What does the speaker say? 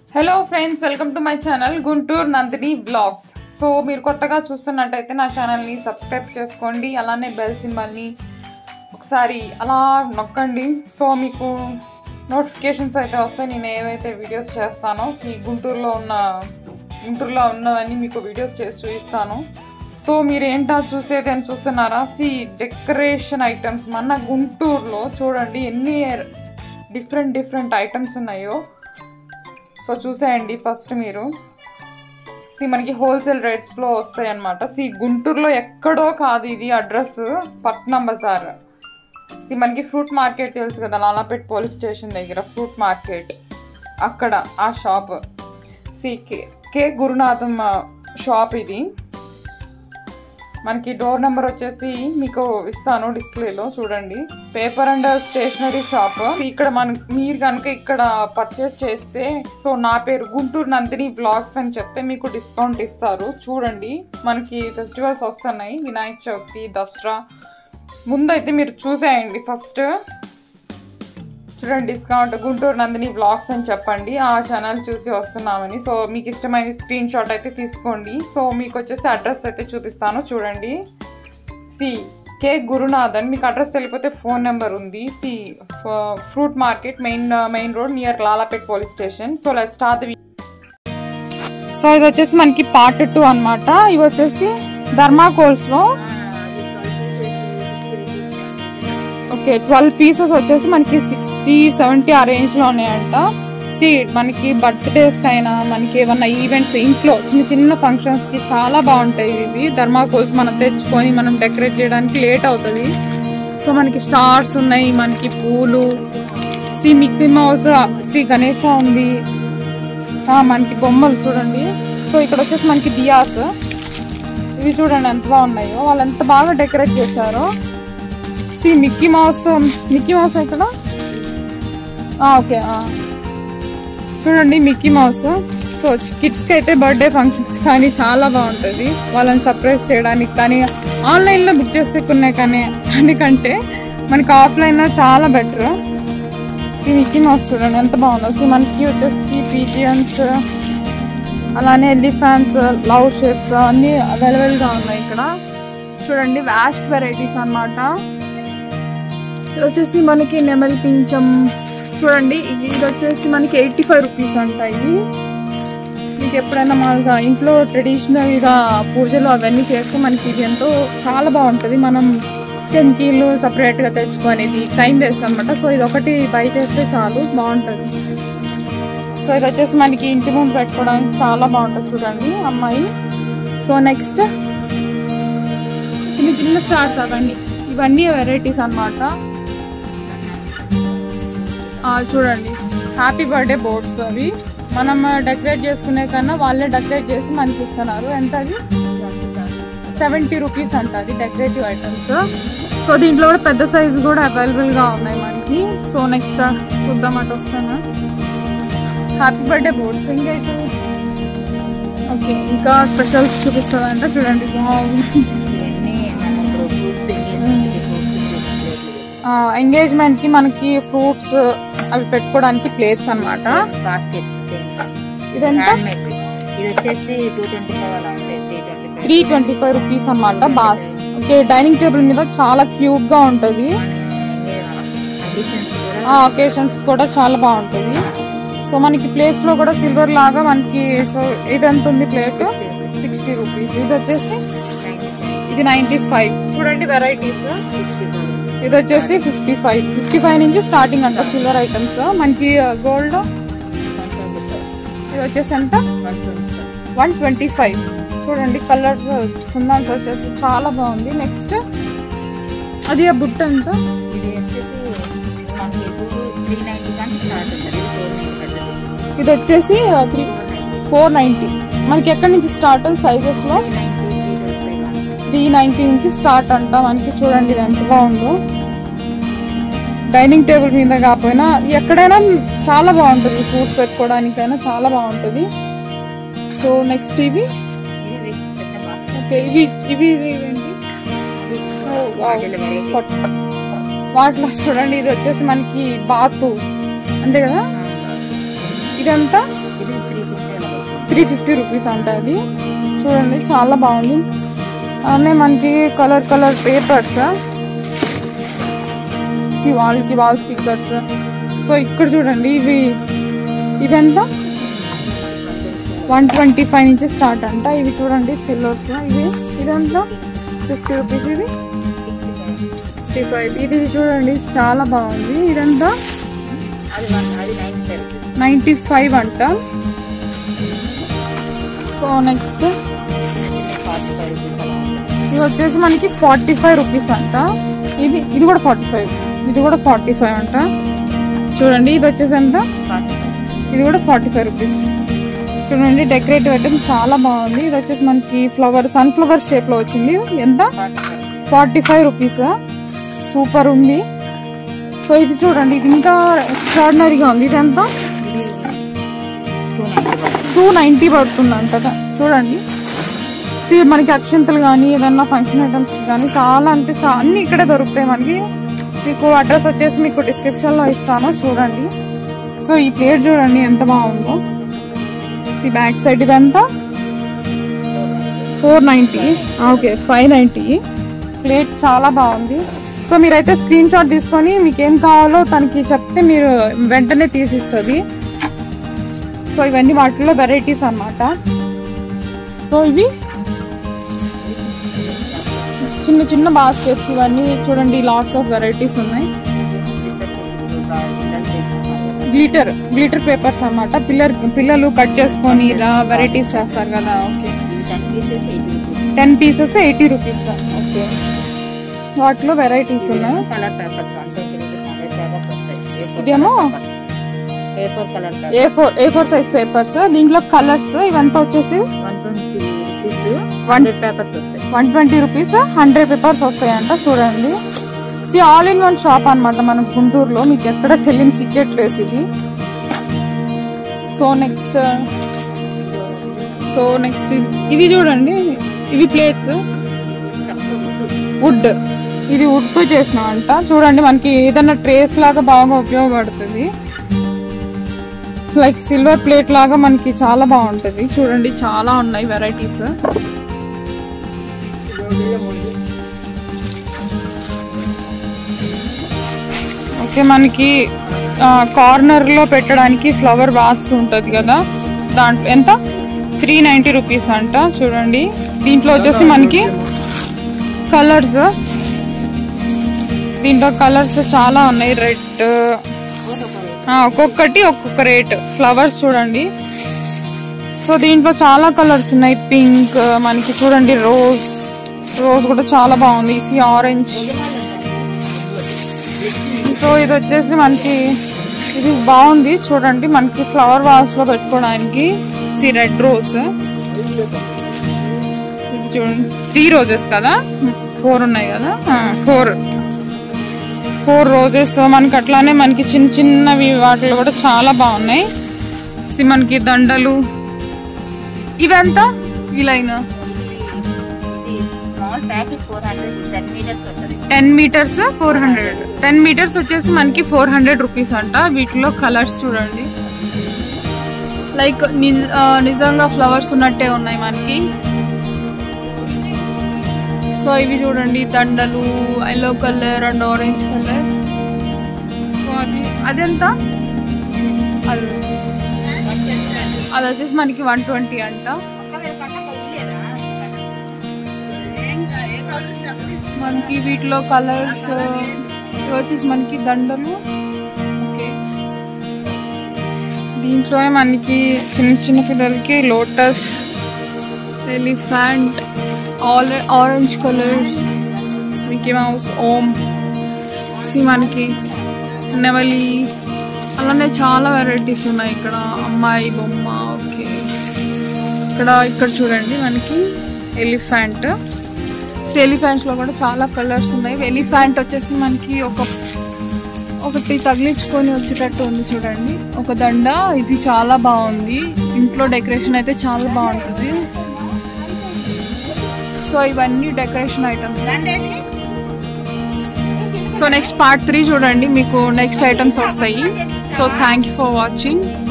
Hello friends welcome to my channel Guntur Nandini blogs so మీరు కొత్తగా చూస్తున్నట్టయితే నా ఛానల్ని సబ్స్క్రైబ్ చేసుకోండి అలానే బెల్ సింబల్ని ఒకసారి అలా నొక్కండి సో మీకు నోటిఫికేషన్స్ అయితే వస్తాయి నేను ఏవైతే వీడియోస్ చేస్తానో ఈ గుంటూరులో ఉన్న గుంటూరులో ఉన్నవన్నీ మీకు వీడియోస్ చేసి చూపిస్తాను సో మీరు ఏంటో చూసేది అని చూస్తున్నారా సి డెకరేషన్ ఐటమ్స్ మన గుంటూరులో చూడండి ఎన్ని డిఫరెంట్ డిఫరెంట్ ఐటమ్స్ ఉన్నాయో సో చూసేయండి ఫస్ట్ మీరు సి మనకి హోల్సేల్ రేట్స్లో వస్తాయి అనమాట సి గుంటూరులో ఎక్కడో కాదు ఇది అడ్రస్ పట్నం బజార్ సి మనకి ఫ్రూట్ మార్కెట్ తెలుసు కదా లాలాపేట్ పోలీస్ స్టేషన్ దగ్గర ఫ్రూట్ మార్కెట్ అక్కడ ఆ shop see K K Gurunatham shop ఇది మనకి డోర్ నెంబర్ వచ్చేసి మీకు ఇస్తాను డిస్ప్లేలో చూడండి పేపర్ అండ్ స్టేషనరీ షాప్ ఇక్కడ మన మీరు కనుక ఇక్కడ పర్చేస్ చేస్తే సో నా పేరు గుంటూరు నందిని బ్లాగ్స్ అని చెప్తే మీకు డిస్కౌంట్ ఇస్తారు చూడండి మనకి ఫెస్టివల్స్ వస్తున్నాయి వినాయక చవితి దసరా ముందైతే మీరు చూసేయండి ఫస్ట్ చూడండి డిస్కౌంట్ గుంటూరు నందిని బ్లాగ్స్ అని చెప్పండి ఆ ఛానల్ చూసి వస్తున్నామని సో మీకు ఇష్టమైన స్క్రీన్ షాట్ అయితే తీసుకోండి సో మీకు వచ్చేసి అడ్రస్ అయితే చూపిస్తాను చూడండి సి కే గురునాథన్ మీకు అడ్రస్ తెలిపోతే ఫోన్ నెంబర్ ఉంది see fruit market main main road near Lalapet police station so let start so ఇది వచ్చేసి మనకి పార్ట్ టూ అనమాట ఇవి వచ్చేసి ధర్మాకోల్స్లో ఓకే ట్వెల్వ్ పీసెస్ వచ్చేసి మనకి సిక్స్టీ సెవెంటీ ఆ రేంజ్లో ఉన్నాయంట సి మనకి బర్త్డేస్కి అయినా మనకి ఏమన్నా ఈవెంట్స్ ఇంట్లో చిన్న చిన్న ఫంక్షన్స్కి చాలా బాగుంటాయి ఇవి ధర్మాకోల్స్ మనం తెచ్చుకొని మనం డెకరేట్ చేయడానికి లేట్ అవుతుంది సో మనకి స్టార్స్ ఉన్నాయి మనకి పూలు see Mickey Mouse see Ganesha ఉంది ఆ, మనకి బొమ్మలు చూడండి సో ఇక్కడ వచ్చేసి మనకి దియాస్ ఇవి చూడండి ఎంత బాగున్నాయో వాళ్ళు ఎంత బాగా డెకరేట్ చేశారో see Mickey Mouse Mickey Mouse ఇక్కడ ఓకే చూడండి మిక్కీ మౌస్ సో కిడ్స్కి అయితే బర్త్డే ఫంక్షన్స్ కానీ చాలా బాగుంటుంది వాళ్ళని సర్ప్రైజ్ చేయడానికి కానీ ఆన్లైన్లో బుక్ చేసుకునే కానీ దానికంటే మనకి ఆఫ్లైన్లో చాలా బెటర్ సి మిక్కీ మౌస్ చూడండి ఎంత బాగుందో సి మనకి వచ్చేసి పీజియన్స్ అలానే ఎలిఫాన్స్ లవ్ షేప్స్ అన్నీ అవైలబుల్గా ఉన్నాయి ఇక్కడ చూడండి వ్యాస్ట్ వెరైటీస్ అన్నమాట ఇది వచ్చేసి మనకి నెమలి పించం చూడండి ఇది ఇది వచ్చేసి మనకి ఎయిటీ ఫైవ్ రూపీస్ అంట ఇది మీకు ఎప్పుడైనా మామూలుగా ఇంట్లో ట్రెడిషనల్గా పూజలు అవన్నీ చేస్తే మనకి ఇది ఎంతో చాలా బాగుంటుంది మనం చెంకీలు సపరేట్గా తెచ్చుకునేది టైం వేస్ట్ అనమాట సో ఇది ఒకటి బై చేస్తే చాలు బాగుంటుంది సో ఇది వచ్చేసి మనకి ఇంటి ముందు పెట్టుకోవడానికి చాలా బాగుంటుంది చూడండి అమ్మాయి సో నెక్స్ట్ చిన్న చిన్న స్టార్స్ అవన్నీ ఇవన్నీ వెరైటీస్ అన్నమాట ఆ, చూడండి హ్యాపీ బర్త్డే బోర్డ్స్ అవి మనం డెకరేట్ చేసుకునే కన్నా వాళ్ళే డెకరేట్ చేసి మనకి ఇస్తున్నారు ఎంత అది సెవెంటీ రూపీస్ అంట అది డెకరేటివ్ ఐటమ్స్ సో దీంట్లో కూడా పెద్ద సైజు కూడా అవైలబుల్గా ఉన్నాయి మనకి సో నెక్స్ట్ చూద్దాం అటు వస్తాను హ్యాపీ బర్త్డే బోర్డ్స్ ఇంకైతే ఓకే ఇంకా స్పెషల్స్ చూపిస్తుందంట చూడండి బాగుంది ఎంగేజ్మెంట్ కి మనకి ఫ్రూట్స్ అవి పెట్టుకోవడానికి ప్లేట్స్ అన్నమాట బాస్కెట్స్ ఇదంతా ఇది వచ్చేసి టూ ట్వంటీ ఫైవ్ అలా ఉంటాయి three twenty five three twenty five rupees అనమాట బాస్ ఓకే డైనింగ్ టేబుల్ మీద చాలా క్యూట్ గా ఉంటుంది అడిషన్స్ కూడా ఆ ఒకేషన్స్ కూడా చాలా బాగుంటుంది సో మనకి ప్లేట్స్ లో కూడా సిల్వర్ లాగా మనకి సో ఇది ఎంత ఉంది ప్లేట్ సిక్స్టీ రూపీస్ ఇది వచ్చేసి ఇది నైంటీ ఫైవ్ చూడండి వెరైటీస్ సిక్స్టీ ఫైవ్ ఇది వచ్చేసి ఫిఫ్టీ ఫైవ్ ఫిఫ్టీ ఫైవ్ నుంచి స్టార్టింగ్ అంట సిల్వర్ ఐటమ్స్ మనకి గోల్డ్ వన్ ట్వంటీ ఫైవ్ ఇది వచ్చేసి ఎంత one twenty five one twenty five చూడండి కలర్స్ కుందాన్స్ వచ్చేసి చాలా బాగుంది నెక్స్ట్ అది ఆ బుట్ట ఎంత ఇది వచ్చేసి మనకి ఇప్పుడు త్రీ నైన్టీ కానీ స్టార్ట్ ఉంటుంది ఫోర్ నైన్టీ పడుతుంది ఇది వచ్చేసి త్రీ ఫోర్ నైంటీ మనకి ఎక్కడి నుంచి స్టార్ట్ సైజెస్లో three ninety three twenty five కానీ త్రీ నైంటీ నుంచి స్టార్ట్ అంట మనకి చూడండి ఇది ఎంత బాగుందో డైనింగ్ టేబుల్ మీద కాకపోయినా ఎక్కడైనా చాలా బాగుంటుంది ఫ్రూట్స్ పెట్టుకోవడానికైనా చాలా బాగుంటుంది సో నెక్స్ట్ ఇవి ఇది పెద్ద బాక్స్ ఓకే ఇవి ఇవి ఇవి ఏంటి ఓ, వావ్. వాటిలో వెరైటీ కొట్- వాటిలో చూడండి ఇది వచ్చేసి మనకి బాతు అంతే కదా ఇదంతా ఇది త్రీ ఫిఫ్టీ అలా పడుతుంది త్రీ ఫిఫ్టీ రూపీస్ అంట అది చూడండి చాలా బాగుంది అలానే మనకి కలర్ కలర్ పేపర్స్ వాళ్ళకి వాల్ స్టిక్కర్స్ సో ఇక్కడ చూడండి ఇవి ఇవెంత వన్ ట్వంటీ ఫైవ్ నుంచి స్టార్ట్ అంట ఇవి చూడండి సిల్వర్స్ ఇవి ఇదంతా ఫిఫ్టీ రూపీస్ ఇది సిక్స్టీ ఫైవ్ ఇది చూడండి చాలా బాగుంది ఇదంతా అది వన్ అది నైన్ ఫైవ్ నైంటీ ఫైవ్ అంట so next forty five rupees అలా ఉంటుంది. ఇది వచ్చేసి మనకి ఫార్టీ ఫైవ్ రూపీస్ అంట ఇది ఇది కూడా ఫార్టీ ఫైవ్ ఇది కూడా ఫార్టీ ఫైవ్ అంట చూడండి ఇది వచ్చేసి ఎంత ఫార్టీ ఫైవ్ ఇది కూడా ఫార్టీ ఫైవ్ రూపీస్ చూడండి డెకరేటివ్ ఐటమ్ చాలా బాగుంది ఇది వచ్చేసి మనకి ఫ్లవర్ సన్ఫ్లవర్ షేప్ లో వచ్చింది ఎంత forty five forty five rupees super ఉంది సో ఇది చూడండి ఇది ఇంకా ఎక్స్ట్రాడినరీగా ఉంది ఇది ఎంత ఇది టూ నైంటీ పడుతుంది టూ నైంటీ పడుతుంది అంట చూడండి See, మనకి అక్షంతలు కానీ ఏదన్నా ఫంక్షన్ ఐటమ్స్ కానీ చాలా అంటే చా- అన్ని ఇక్కడే దొరుకుతాయి మనకి మీకు అడ్రస్ వచ్చేసి మీకు డిస్క్రిప్షన్ లో ఇస్తాను చూడండి సో ఈ ప్లేట్ చూడండి ఎంత బాగుందో సి బ్యాక్ సైడ్ ఇదంతా four ninety okay five ninety plate చాలా బాగుంది సో మీరైతే స్క్రీన్ షాట్ తీసుకొని మీకు ఏం కావాలో తనకి చెప్తే మీరు వెంటనే తీసిస్తుంది సో ఇవన్నీ వాటిలో వెరైటీస్ అన్నమాట సో ఇవి చిన్న చిన్న బాస్కెట్స్ ఇవన్నీ చూడండి లాట్స్ ఆఫ్ వెరైటీస్ ఉన్నాయి గ్లిటర్ గ్లిటర్ పేపర్స్ అన్నమాట పిల్లర్ పిల్లలు కట్ చేసుకొని ఇలా వెరైటీస్ చేస్తారు కదా okay ten pieces eighty rupees ten pieces eighty rupees okay వాటిలో వెరైటీస్ ఉన్నాయి కలర్ పేపర్స్ అంటే హండ్రెడ్ పేపర్స్ వస్తాయి ఇదేమో A four colour paper A four A four size papers దీంట్లో కలర్స్ ఇవంతా వచ్చేసి one twenty rupees hundred papers వస్తాయి one twenty rupees hundred papers వస్తాయంట చూడండి see all in one shop అన్నమాట మన గుంటూరులో మీకు ఎక్కడ తెలియని సీక్రెట్ ప్లేస్ ఇది సో నెక్స్ట్ సో నెక్స్ట్ ఇది చూడండి ఇవి ప్లేట్స్ వుడ్ ఇది వుడ్ తో చేసిన అంట చూడండి మనకి ఏదైనా ట్రేస్ లాగా బాగా ఉపయోగపడుతుంది లైక్ సిల్వర్ ప్లేట్ లాగా మనకి చాలా బాగుంటుంది చూడండి చాలా ఉన్నాయి వెరైటీస్ ఓకే మనకి కార్నర్ లో పెట్టడానికి ఫ్లవర్ వాస్ ఉంటుంది కదా దాంట్లో ఎంత త్రీ నైంటీ రూపీస్ అంట చూడండి దీంట్లో వచ్చేసి మనకి కలర్స్ దీంట్లో కలర్స్ చాలా ఉన్నాయి రెడ్ ఒక్కొక్కటి ఒక్కొక్క రేట్ ఫ్లవర్స్ చూడండి సో దీంట్లో చాలా కలర్స్ ఉన్నాయి పింక్ మనకి చూడండి రోజ్ రోజ్ కూడా చాలా బాగుంది సి ఆరెంజ్ సో ఇది వచ్చేసి మనకి ఇది బాగుంది చూడండి మనకి ఫ్లవర్ వాస్ లో పెట్టుకోవడానికి సి రెడ్ రోజ్ ఇది చూడండి త్రీ రోజెస్ కదా ఫోర్ ఉన్నాయి కదా ఫోర్ ఫోర్ రోజెస్ మనకి అట్లానే మనకి చిన్న చిన్నవి వాటిలో కూడా చాలా బాగున్నాయి సి మనకి దండలు ఇవెంత ఈ line small packet four hundred ten metres ఉంటుంది ten metres four hundred ten metres వచ్చేసి మనకి ఫోర్ హండ్రెడ్ రూపీస్ అంట వీటిలో కలర్స్ చూడండి లైక్ నిజంగా ఫ్లవర్స్ ఉన్నట్టే ఉన్నాయి మనకి సో ఇవి చూడండి దండలు yellow colour and orange colour so అది అదెంత అది అది వచ్చేసి మనకి వన్ ట్వంటీ అంట మనకి వీటిలో కలర్స్ ఇవి వచ్చేసి మనకి దండలు ఓకే దీంట్లోనే మనకి చిన్న చిన్న పిల్లలకి lotus elephant all orange colours Mickey Mouse Om see మనకి నెవలి అలానే చాలా వెరైటీస్ ఉన్నాయి ఇక్కడ అమ్మాయి బొమ్మ ఓకే ఇక్కడ ఇక్కడ చూడండి మనకి ఎలిఫెంట్ ఎలిఫెంట్స్ లో కూడా చాలా కలర్స్ ఉన్నాయి ఎలిఫెంట్ వచ్చేసి మనకి ఒక ఒకటి తగిలించుకొని వచ్చేటట్టు ఉంది చూడండి ఒక దండ ఇది చాలా బాగుంది ఇంట్లో డెకరేషన్ అయితే చాలా బాగుంటుంది సో ఇవన్నీ decoration items so next part three చూడండి మీకు నెక్స్ట్ ఐటమ్స్ వస్తాయి so thank you for watching